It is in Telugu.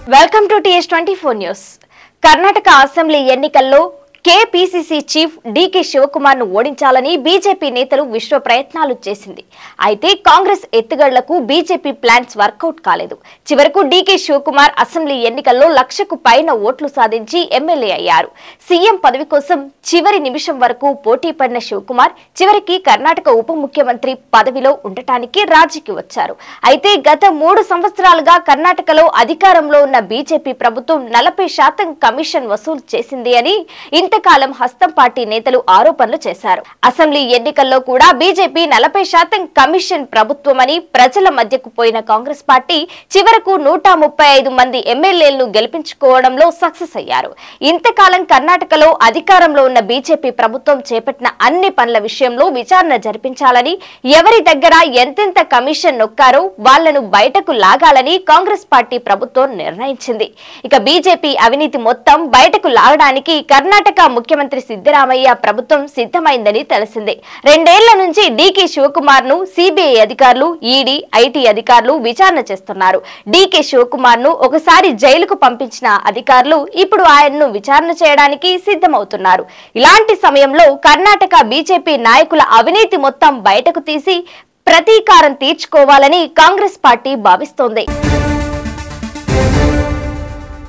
welcome to TS twenty four news Karnataka assembly ఎన్నికల్లో కేపీసీసీ చీఫ్ డీకే శివకుమార్ ను ఓడించాలని బీజేపీ నేతలు విశ్వ ప్రయత్నాలు చేసింది అయితే కాంగ్రెస్ ఎత్తుగడలకు బీజేపీ ప్లాన్స్ వర్కౌట్ కాలేదు చివరకు డీకే శివకుమార్ అసెంబ్లీ ఎన్నికల్లో లక్షకు పైన ఓట్లు సాధించి ఎమ్మెల్యే అయ్యారు సీఎం పదవి కోసం చివరి నిమిషం వరకు పోటీ పడిన శివకుమార్ చివరికి కర్ణాటక ఉప ముఖ్యమంత్రి పదవిలో ఉండటానికి రాజీకి వచ్చారు అయితే గత మూడు సంవత్సరాలుగా కర్ణాటకలో అధికారంలో ఉన్న బీజేపీ ప్రభుత్వం నలభై శాతం కమిషన్ వసూలు చేసింది అని ఇంతకాలం హస్తం పార్టీ నేతలు ఆరోపణలు చేశారు అసెంబ్లీ ఎన్నికల్లో కూడా బీజేపీ నలభై శాతం కమిషన్ ప్రభుత్వమని ప్రజల మధ్యకు పోయిన కాంగ్రెస్ పార్టీ చివరకు నూట ముప్పై ఐదు మంది ఎమ్మెల్యేలను గెలిపించుకోవడంలో సక్సెస్ అయ్యారు ఇంతకాలం కర్ణాటకలో అధికారంలో ఉన్న బీజేపీ ప్రభుత్వం చేపట్టిన అన్ని పనుల విషయంలో విచారణ జరిపించాలని ఎవరి దగ్గర ఎంతెంత కమిషన్ నొక్కారో వాళ్లను బయటకు లాగాలని కాంగ్రెస్ పార్టీ ప్రభుత్వం నిర్ణయించింది ఇక బీజేపీ అవినీతి మొత్తం బయటకు లాగడానికి కర్ణాటక ముఖ్యమంత్రి సిద్ధరామయ్య ప్రభుత్వం సిద్ధమైందని తెలిసిందే రెండేళ్ల నుంచి డీకే శివకుమార్ ను సిబిఐ అధికారులు ఈడీ ఐటీ అధికారులు విచారణ చేస్తున్నారు డీకే శివకుమార్ ను ఒకసారి జైలుకు పంపించిన అధికారులు ఇప్పుడు ఆయన్ను విచారణ చేయడానికి సిద్ధమవుతున్నారు ఇలాంటి సమయంలో కర్ణాటక బీజేపీ నాయకుల అవినీతి మొత్తం బయటకు తీసి ప్రతీకారం తీర్చుకోవాలని కాంగ్రెస్ పార్టీ భావిస్తోంది